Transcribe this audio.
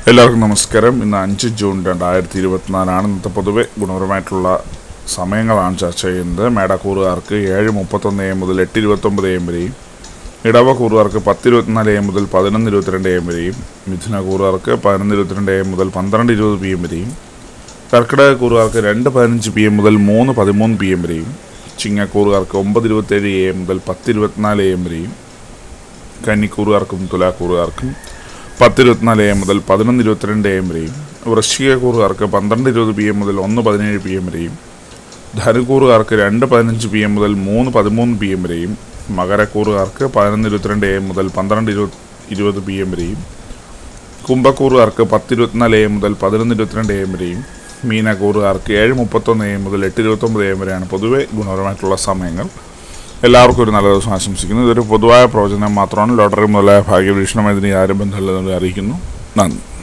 എല്ലാവർക്കും നമസ്കാരം ഇന്ന് അഞ്ച് ജൂൺ രണ്ടായിരത്തി ഇരുപത്തിനാലാണ് ഇന്നത്തെ പൊതുവെ ഗുണപരമായിട്ടുള്ള സമയങ്ങളാണ് ചർച്ച ചെയ്യുന്നത് മേടക്കൂറുകാർക്ക് ഏഴ് മുപ്പത്തൊന്ന് എം മുതൽ എട്ട് ഇരുപത്തൊമ്പത് എം വരെയും ഇടവ കൂറുകാർക്ക് പത്ത് ഇരുപത്തിനാല് എം മുതൽ പതിനൊന്ന് ഇരുപത്തിരണ്ട് എം വരെയും മിഥുന കൂറുകാർക്ക് പതിനൊന്ന് ഇരുപത്തിരണ്ട് എം മുതൽ പന്ത്രണ്ട് ഇരുപത് പി എം വരെയും കർക്കിടക കൂറുകാർക്ക് രണ്ട് പതിനഞ്ച് പി എം മുതൽ മൂന്ന് പതിമൂന്ന് പി എം വരെയും ചിങ്ങക്കൂറുകാർക്ക് ഒമ്പത് ഇരുപത്തേഴ് എ എം മുതൽ പത്ത് ഇരുപത്തിനാല് എ എം വരെയും കന്നിക്കൂറുകാർക്കും തുലാക്കൂറുകാർക്കും പത്ത് ഇരുപത്തിനാല് എ എം മുതൽ പതിനൊന്ന് ഇരുപത്തിരണ്ട് എ എം വരെയും വൃശ്ചികക്കൂറുകാർക്ക് പന്ത്രണ്ട് ഇരുപത് പി എം മുതൽ ഒന്ന് പതിനേഴ് പി എം വരെയും ധനുക്കൂറുകാർക്ക് രണ്ട് പതിനഞ്ച് പി എം മുതൽ മൂന്ന് പതിമൂന്ന് പി എം വരെയും മകരക്കൂറുകാർക്ക് പതിനൊന്ന് ഇരുപത്തിരണ്ട് എ എം മുതൽ പന്ത്രണ്ട് ഇരുപത് ഇരുപത് പി എം വരെയും കുംഭക്കൂറുകാർക്ക് പത്ത് ഇരുപത്തിനാല് എ എം മുതൽ പതിനൊന്ന് ഇരുപത്തിരണ്ട് എ എം വരെയും മീനക്കൂറുകാർക്ക് ഏഴ് മുപ്പത്തൊന്ന് എ എം മുതൽ എട്ട് ഇരുപത്തൊമ്പത് എ എം വരെയാണ് പൊതുവെ ഗുണപരമായിട്ടുള്ള സമയങ്ങൾ എല്ലാവർക്കും ഒരു നല്ല ദിവസം ആശംസിക്കുന്നു ഇതൊരു പൊതുവായ പ്രവചനം മാത്രമാണ് ലോട്ടറി മുതലായ ഭാഗ്യവീക്ഷണമായി ഇതിന് ആരും ബന്ധമില്ലെന്ന് അറിയിക്കുന്നു നന്ദി